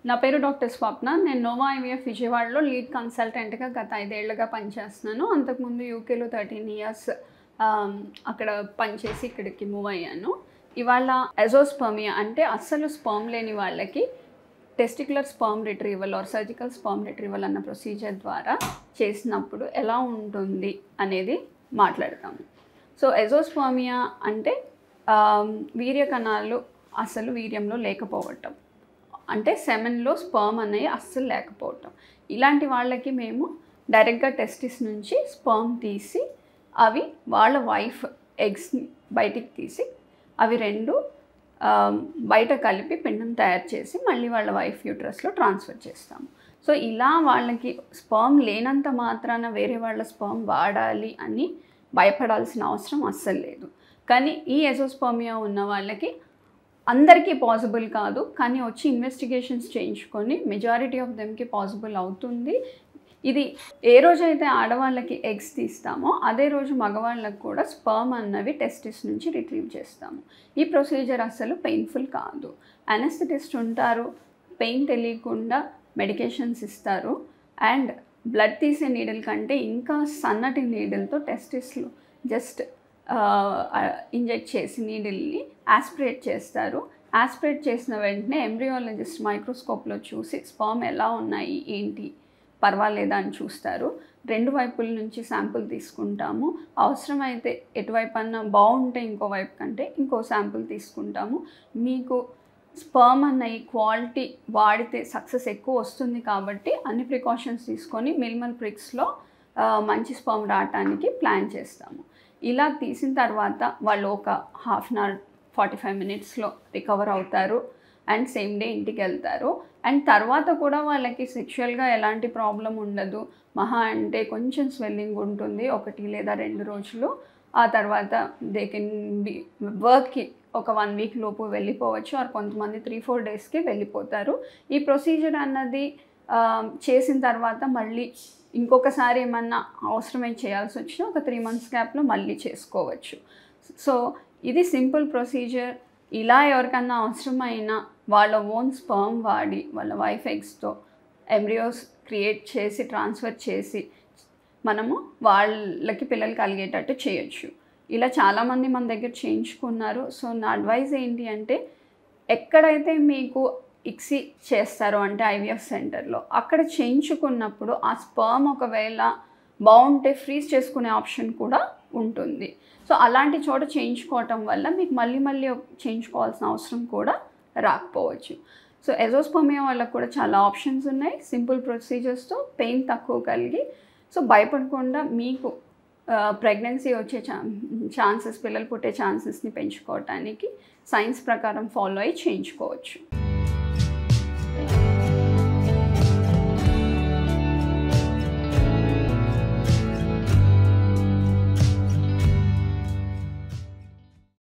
నా పేరు డాక్టర్ స్వప్న నేను నోవా ఐవీఎఫ్ విజయవాడలో లీడ్ కన్సల్టెంట్గా గత ఐదేళ్లుగా పనిచేస్తున్నాను అంతకుముందు యూకేలో థర్టీన్ ఇయర్స్ అక్కడ పనిచేసి ఇక్కడికి మూవ్ అయ్యాను ఇవాళ ఎజోస్పర్మియా అంటే అస్సలు స్పర్మ్ లేని వాళ్ళకి testicular sperm retrieval or surgical sperm retrieval అన్న ప్రొసీజర్ ద్వారా చేసినప్పుడు ఎలా ఉంటుంది అనేది మాట్లాడతాము సో ఎజోస్పర్మియా అంటే ఆమ్, వీర్య కణాలు అసలు వీర్యంలో లేకపోవటం అంటే సెమెన్లో స్పర్మ్ అనేవి అస్సలు లేకపోవటం ఇలాంటి వాళ్ళకి మేము డైరెక్ట్గా టెస్టిస్ నుంచి స్పర్మ్ తీసి అవి వాళ్ళ వైఫ్ ఎగ్స్ని బయటికి తీసి అవి రెండు ఆ, బయట కలిపి పిండం తయారు చేసి మళ్ళీ వాళ్ళ వైఫ్ యూట్రస్లో ట్రాన్స్ఫర్ చేస్తాము సో ఇలా వాళ్ళకి స్పర్మ్ లేనంత మాత్రాన వేరే వాళ్ళ స్పర్మ్ వాడాలి అని భయపడాల్సిన అవసరం అస్సలు లేదు కానీ ఈ ఎజోస్పర్మియా ఉన్న వాళ్ళకి అందరికీ పాసిబుల్ కాదు కానీ వచ్చి ఇన్వెస్టిగేషన్స్ చేయించుకొని మెజారిటీ ఆఫ్ దెమ్కి పాసిబుల్ అవుతుంది ఇది ఏ రోజైతే ఆడవాళ్ళకి ఎగ్స్ తీస్తామో అదే రోజు మగవాళ్ళకి కూడా స్పర్మ్ అన్నవి టెస్టిస్ నుంచి రిట్రీవ్ చేస్తాము ఈ ప్రొసీజర్ అసలు పెయిన్ఫుల్ కాదు అనస్థెటిస్ట్ ఉంటారు పెయిన్ తెలియకుండా మెడికేషన్స్ ఇస్తారు అండ్ బ్లడ్ తీసే నీడిల్ కంటే ఇంకా సన్నటి నీడిల్తో టెస్టిస్లో జస్ట్ ఇంజెక్ట్ చేసి నీడిల్ని ఆస్పిరేట్ చేస్తారు ఆస్పిరేట్ చేసిన వెంటనే ఎంబ్రియాలజిస్ట్ మైక్రోస్కోప్లో చూసి స్పర్మ్ ఎలా ఉన్నాయి ఏంటి పర్వాలేదా అని చూస్తారు రెండు వైపుల నుంచి శాంపుల్ తీసుకుంటాము అవసరమైతే ఎటువైపు అన్నా బాగుంటే ఇంకో వైపు కంటే ఇంకో శాంపుల్ తీసుకుంటాము మీకు స్పర్మ్ అన్న ఈ క్వాలిటీ వాడితే సక్సెస్ ఎక్కువ వస్తుంది కాబట్టి అన్ని ప్రికాషన్స్ తీసుకొని మిల్మల్ ప్రిక్స్లో మంచి స్పర్మ్ రావటానికి ప్లాన్ చేస్తాము ఇలా తీసిన తర్వాత వాళ్ళు ఒక half an hour forty five మినిట్స్లో రికవర్ అవుతారు అండ్ సేమ్ డే ఇంటికి వెళ్తారు అండ్ తర్వాత కూడా వాళ్ళకి సెక్షువల్గా ఎలాంటి ప్రాబ్లం ఉండదు మహా అంటే కొంచెం స్వెల్లింగ్ ఉంటుంది ఒకటి లేదా రెండు రోజులు ఆ తర్వాత దే కెన్ బి వర్క్కి ఒక వన్ వీక్ లోపు వెళ్ళిపోవచ్చు ఆర్ కొంతమంది త్రీ ఫోర్ డేస్కి వెళ్ళిపోతారు ఈ ప్రొసీజర్ అన్నది ఆ, చేసిన తర్వాత మళ్ళీ ఇంకొకసారి ఏమన్నా అవసరమై చేయాల్సి వచ్చినా ఒక త్రీ మంత్స్ గ్యాప్లో మళ్ళీ చేసుకోవచ్చు సో ఇది సింపుల్ ప్రొసీజర్ ఇలా ఎవరికన్నా అవసరమైన వాళ్ళ ఓన్ స్పర్మ్ వాడి వాళ్ళ వైఫ్ ఎగ్స్తో ఎంబ్రియోస్ క్రియేట్ చేసి ట్రాన్స్ఫర్ చేసి మనము వాళ్ళకి పిల్లలు కలిగేటట్టు చేయొచ్చు ఇలా చాలామంది మన దగ్గర చేయించుకున్నారు సో నా అడ్వైజ్ ఏంటి అంటే ఎక్కడైతే మీకు ఇక్సీ చేస్తారో అంటే ఐవీఎఫ్ సెంటర్లో అక్కడ చేయించుకున్నప్పుడు ఆ స్పర్మ్ ఒకవేళ బాగుంటే ఫ్రీజ్ చేసుకునే ఆప్షన్ కూడా ఉంటుంది సో అలాంటి చోట చేయించుకోవటం వల్ల మీకు మళ్ళీ మళ్ళీ చేయించుకోవాల్సిన అవసరం కూడా రాకపోవచ్చు సో ఎజోస్పర్మియా వాళ్ళకు కూడా చాలా ఆప్షన్స్ ఉన్నాయి సింపుల్ ప్రొసీజర్స్తో పెయిన్ తక్కువ కలిగి సో భయపడకుండా మీకు ప్రెగ్నెన్సీ వచ్చే ఛా ఛాన్సెస్ పిల్లలు పుట్టే ఛాన్సెస్ని పెంచుకోవటానికి సైన్స్ ప్రకారం ఫాలో అయ్యి చేయించుకోవచ్చు